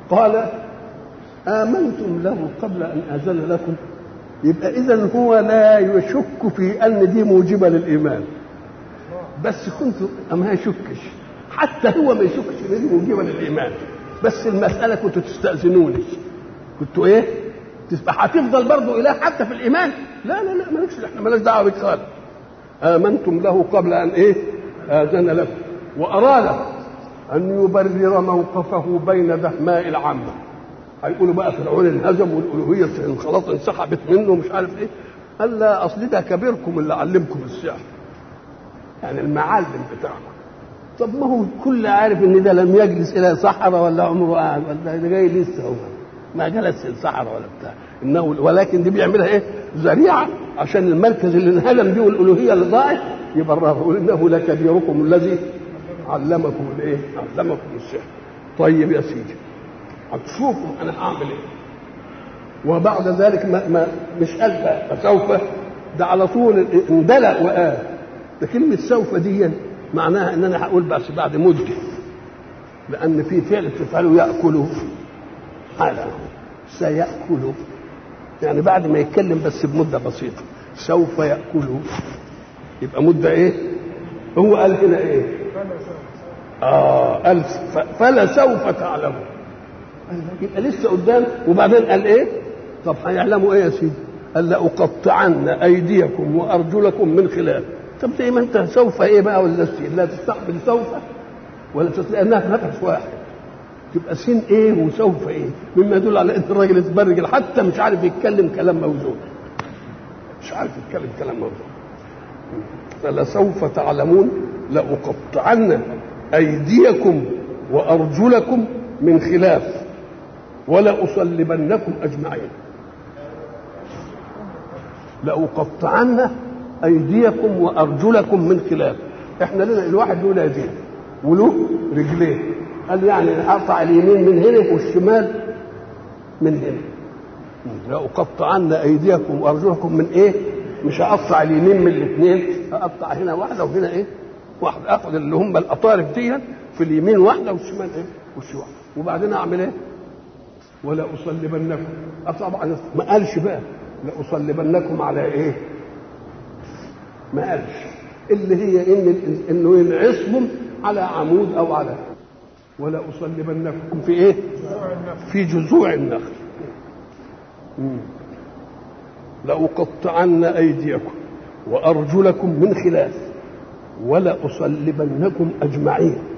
قال آمنتم له قبل أن آذن لكم يبقى إذا هو لا يشك في أن دي موجبة للإيمان بس كنت ما يشكش حتى هو ما يشكش ان دي موجبه للايمان بس المساله كنتوا تستاذنوني كنتوا ايه؟ تبقى هتفضل برضه اله حتى في الايمان لا لا لا مالكش احنا مالناش دعوه بك خالص امنتم له قبل ان ايه؟ اذن لكم واراد ان يبرر موقفه بين دهماء العامه هيقولوا بقى فرعون انهزم والالوهيه خلاص انسحبت منه ومش عارف ايه قال لا اصل ده كبيركم اللي علمكم السحر يعني المعلم بتاعنا طب ما هو الكل عارف ان ده لم يجلس الى صحراء ولا عمره قاعد ولا ده جاي لسه هو ما جلس الصحراء ولا بتاع انه ولكن دي بيعملها ايه؟ ذريعه عشان المركز اللي انهدم دي والالوهيه اللي ضاعت يبررها يقول انه لكبيركم الذي علمكم الايه؟ علمكم السحر. طيب يا سيدي هتشوفوا انا هعمل ايه؟ وبعد ذلك ما, ما مش قال فسوف ده على طول اندلق وقال ده كلمه سوف دي معناها ان انا هقول بس بعد مده لان في فعل تفعله ياكله حالا سياكله يعني بعد ما يتكلم بس بمده بسيطه سوف ياكله يبقى مده ايه هو قال هنا ايه اه قال فلا سوف تعلموا يبقى لسه قدام وبعدين قال ايه طب هيعلموا ايه يا سيدي قال لاقطعن ايديكم وارجلكم من خلاف طب زي ما انت سوف ايه بقى ولا سين لا تستقبل سوف ولا لانها نفس واحد تبقى سين ايه وسوف ايه مما يدل على ان الراجل اتبرجل حتى مش عارف يتكلم كلام موزون مش عارف يتكلم كلام موزون فلسوف تعلمون لاقطعن ايديكم وارجلكم من خلاف ولاصلبنكم اجمعين لاقطعن ايديكم وارجلكم من خلاف احنا لنا الواحد له يدين وله رجلين قال يعني اقطع اليمين من هنا والشمال من هنا لاقطعن ايديكم وارجلكم من ايه مش هقطع اليمين من الاثنين هقطع هنا واحده وهنا ايه واحده اخذ اللي هم الاطارف دي في اليمين واحده والشمال ايه والشمال وبعدين اعمل ايه ولا اصلبنكم طبعا ما قالش بقى لاصلبنكم على ايه ما قالش اللي هي ان انه ينعصهم على عمود او على ولا اصلبنكم في ايه في جذوع النخل لأقطعن أيديكم وأرجلكم من خلاف ولا أصلبنكم أجمعين